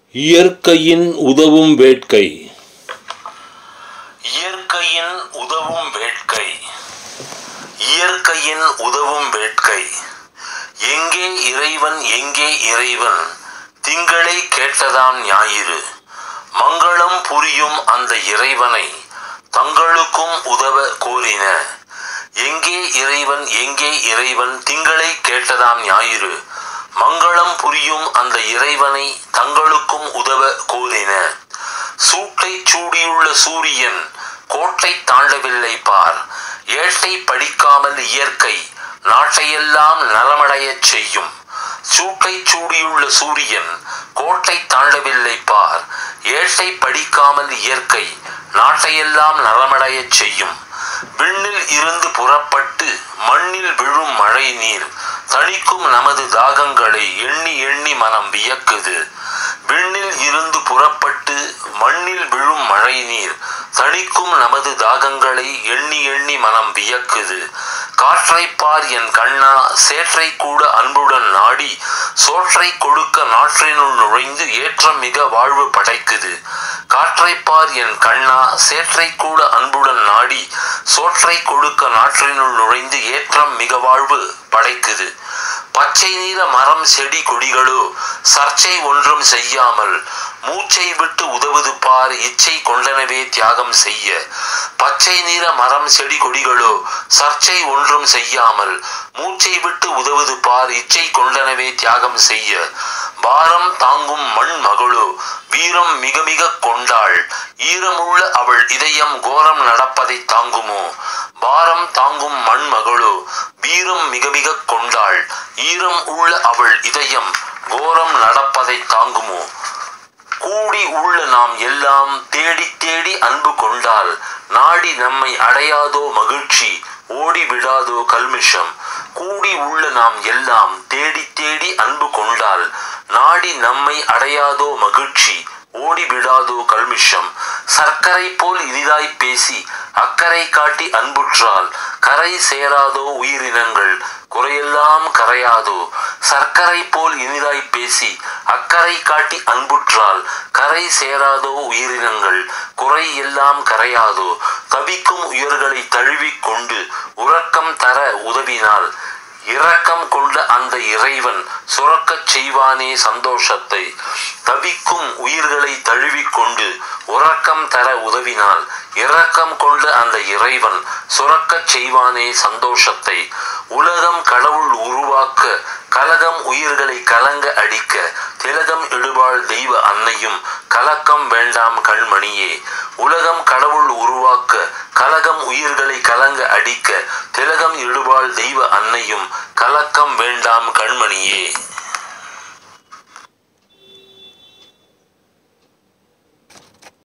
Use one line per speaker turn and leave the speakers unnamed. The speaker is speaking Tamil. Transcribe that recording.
இயற்கையின் உதவும் வேட்கை
இயற்கையின் உதவும் வேட்கை இயற்கையின் உதவும் வேட்கை எங்கே இறைவன் எங்கே இறைவன் திங்களை கேட்டதாம் ஞாயிறு மங்களம் புரியும் அந்த இறைவனை தங்களுக்கும் உதவ கோரின எங்கே இறைவன் எங்கே இறைவன் திங்களை கேட்டதாம் ஞாயிறு மங்களம் புரியும் அந்த இறைவனை தங்களுக்கும் உதவ கோரின சூட்டை சூடியுள்ள சூரியன் கோட்டை தாண்டவில்லை பார் ஏட்டை படிக்காமல் இயற்கை நாட்டையெல்லாம் நலமடையச் செய்யும் சூட்டை சூடியுள்ள சூரியன் கோட்டை தாண்டவில்லை பார் ஏட்டை படிக்காமல் இயற்கை நாட்டையெல்லாம் நலமடையச் செய்யும் விண்ணில் இருந்து புறப்பட்டு மண்ணில் விழும் மழை நீர் தணிக்கும் நமது தாகங்களை எண்ணி எண்ணி மனம் வியக்குது விண்ணில் இருந்து புறப்பட்டு மண்ணில் விழும் மழை நீர் தணிக்கும் நமது தாகங்களை எண்ணி எண்ணி மனம் வியக்குது காற்றை பார் என் கண்ணா சேற்றை கூட அன்புடன் நாடி சோற்றை கொடுக்க நாற்றினுள் நுழைந்து ஏற்றம் மிக வாழ்வு படைக்குது காற்றை பார் என் கண்ணா சேற்றை கூட அன்புடன் நாடி சோற்றை கொடுக்க நாற்றினுள் நுழைந்து ஏற்றம் மிக வாழ்வு படைக்குது பச்சை நீர மரம் செடி கொடிகளோ சர்ச்சை ஒன்றும் செய்யாமல் மூச்சை விட்டு உதவுது பார் இச்சை கொண்டனவே தியாகம் செய்ய பச்சை நிற மரம் செடி கொடிகளோ சர்ச்சை ஒன்றும் செய்யாமல் மூச்சை விட்டு உதவுது பார் இச்சை கொண்டனவே தியாகம் செய்ய பாரம் தாங்கும் மண் மகளோ வீரம் மிக மிக கொண்டாள் ஈரமுள்ள அவள் இதயம் கோரம் நடப்பதை தாங்குமோ பாரம் தாங்கும் மண் மகளோ வீரம் மிக மிக கொண்டாள் ஈரம் உள்ள அவள் இதயம் கோரம் நடப்பதை தாங்குமோ கூடி உள்ள நாம் எல்லாம் தேடி தேடி அன்பு கொண்டால் நாடி நம்மை அடையாதோ மகிழ்ச்சி ஓடி விடாதோ கல்மிஷம் கூடி உள்ள நாம் எல்லாம் தேடி தேடி அன்பு கொண்டால் நாடி நம்மை அடையாதோ மகிழ்ச்சி ஓடி விடாதோ கல்மிஷம் சர்க்கரை போல் இனிதாய் பேசி அக்கறை காட்டி அன்புற்றால் கரை சேராதோ உயிரினங்கள் குறையெல்லாம் கரையாதோ சர்க்கரை போல் இனிதாய் பேசி அக்கறை காட்டி அன்புற்றால் கரை சேராதோ உயிரினங்கள் குறை எல்லாம் கரையாதோ தவிக்கும் உயர்களை தழுவிக் கொண்டு உறக்கம் தர உதவினால் இரக்கம் கொண்ட அந்த இறைவன் சுரக்கச் செய்வானே சந்தோஷத்தை தவிக்கும் உயிர்களை தழுவிக்கொண்டு உறக்கம் தர உதவினால் இரக்கம் கொண்ட அந்த இறைவன் சுரக்கச் செய்வானே சந்தோஷத்தை உலகம் கடவுள் உருவாக்க கலகம் உயிர்களை கலங்க அடிக்க திலகம் இடுவாள் தெய்வ அன்னையும் கலக்கம் வேண்டாம் கண்மணியே உலகம் கடவுள் உருவாக்க கலகம் உயிர்களை கலங்க அடிக்க திலகம் இடுவாள் தெய்வ அன்னையும் கலக்கம் வேண்டாம் கண்மணியே